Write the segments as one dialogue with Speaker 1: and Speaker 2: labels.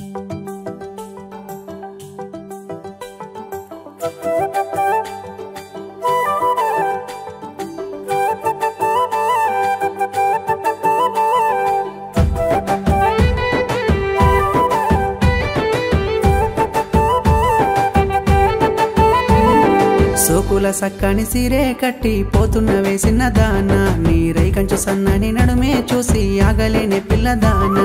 Speaker 1: సోకుల సక్కని సిరే కట్టి పోతున్న వేసిన దాన నీరై కంచు సన్నని నడుమే చూసి ఆగలేని పిల్లదానా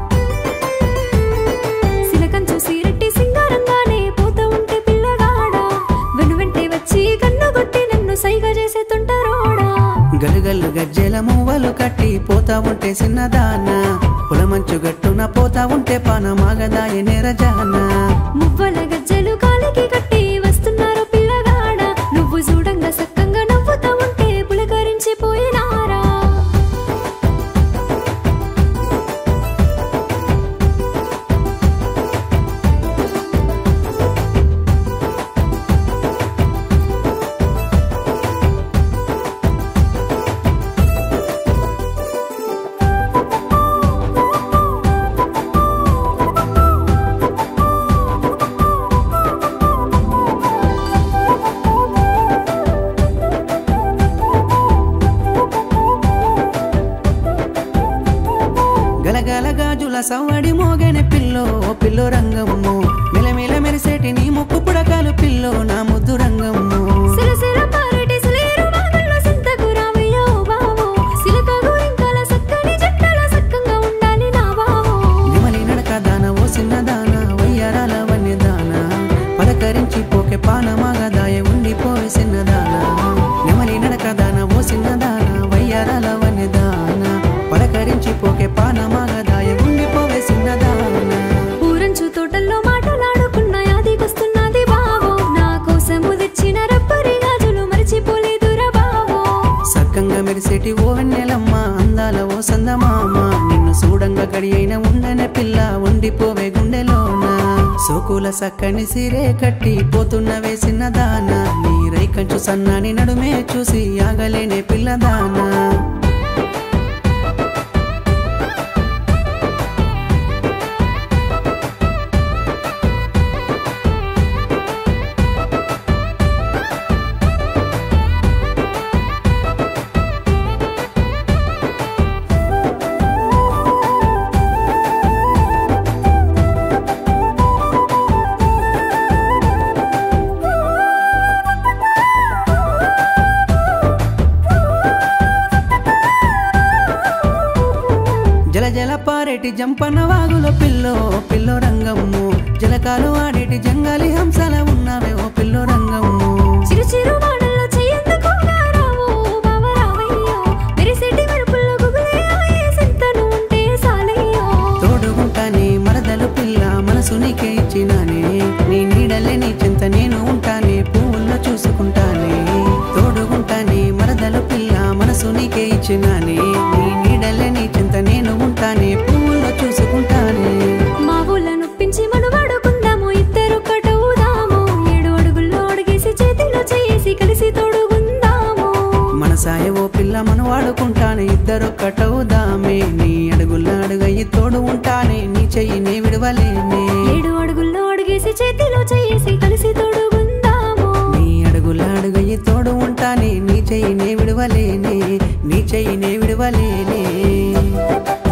Speaker 2: సిలకంచు సీరెట్టి సింగారంగానే పోతూ ఉంటే పిల్లగాడా వెను వెంటే వచ్చి కన్ను కొట్టి నన్ను సైగ చేసే తుంటరోడా
Speaker 1: గలుగల్లు గజ్జెల మువ్వలు కట్టి పోతా ఉంటే చిన్నదాన పులమంచు గట్టున పోతా ఉంటే పానమాగదాయ నెరజానా
Speaker 2: మువ్వల గజ్జలు కాలికి కట్టి వస్తున్నారు పిల్లగాడా నువ్వు చూడంగా సక్కంగా నవ్వుతా ఉంటే పులకరించి పోయినారా
Speaker 1: గలగల గాజుల సవ్వడి మోగని పిల్లో ఓ పిల్లో రంగమ్ము మెలమెల మెరిసేటి నీ ముక్కు పుడకాలు పిల్లో నా ముద్దు రంగమ్ము
Speaker 2: సిలసిల పారేటి సిలేరు వాగుల్లో సింతకు రావయ్యో బావో సిలక గోరింకల సక్కని జట్టల సక్కంగా ఉండాలి నా బావో
Speaker 1: నిమలి నడక దాన ఓ చిన్నదాన వయ్యారాల వన్య దాన పలకరించి పోకే పానమాగదాయ ఉండిపోయి చిన్నదాన నిమలి నడక దాన ఓ చిన్నదాన వయ్యారాల వన్య దాన పలకరించి పోకే పానమాగదాయ ఉండిపోవే చిన్నదాన
Speaker 2: ఊరంచు తోటల్లో మాటలాడుకున్న యాదికొస్తున్నది బావో నా కోసము తెచ్చిన రబ్బరి గాజులు మర్చిపోలేదురా బావో
Speaker 1: సక్కంగా మెరిసేటి ఓ వెన్నెలమ్మ అందాల ఓ సందమామ నిన్ను చూడంగా గడి అయిన ఉండనే పిల్ల ఉండిపోవే గుండెలోన సోకుల సక్కని సిరే కట్టి పోతున్న వేసిన దాన నీరై కంచు సన్నాని నడుమే చూసి ఆగలేనే పిల్లదానా జల జల పారేటి జంపన వాగులో పిల్లో పిల్లో రంగమ్ము జలకాలు ఆడేటి జంగాలి హంసల ఉన్నావే ఓ పిల్లో రంగమ్ము
Speaker 2: చిరు చిరు వాడల్లో చెయ్యెందుకు రావో బావ రావయ్యో మెరిసెట్టి మెరుపుల్లో గుబులే ఆయే సింతను ఉంటే సాలయ్యో
Speaker 1: తోడుగుంటానే మరదలు పిల్ల మనసు నీకే ఇచ్చినానే నీ నీడలే నీ చింత నేను ఉంటానే పువ్వుల్లో చూసుకుంటానే తోడుగుంటానే మరదలు పిల్ల మనసు నీకే ఇచ్చినానే నీ నీడలే నీ చింత నేను ఉంటానే పువ్వుల్లో చూసుకుంటానే
Speaker 2: మా ఊళ్ళ నొప్పించి మనం వాడుకుందాము ఇద్దరు కటవుదాము ఏడు అడుగుల్లో అడిగేసి చేతిలో చేసి కలిసి తోడుగుందాము
Speaker 1: మనసాయ ఓ పిల్ల మనం వాడుకుంటానే ఇద్దరు కటవుదామే నీ అడుగుల్లో అడుగయ్యి తోడు ఉంటానే నీ చెయ్యి నే విడవలేనే
Speaker 2: ఏడు అడుగుల్లో అడిగేసి చేతిలో చేసి కలిసి తోడుగుందాము
Speaker 1: నీ అడుగుల అడుగయ్యి తోడు ఉంటానే నీ చెయ్యి నే విడవలేనే నీ చెయ్యి నే విడవలేనే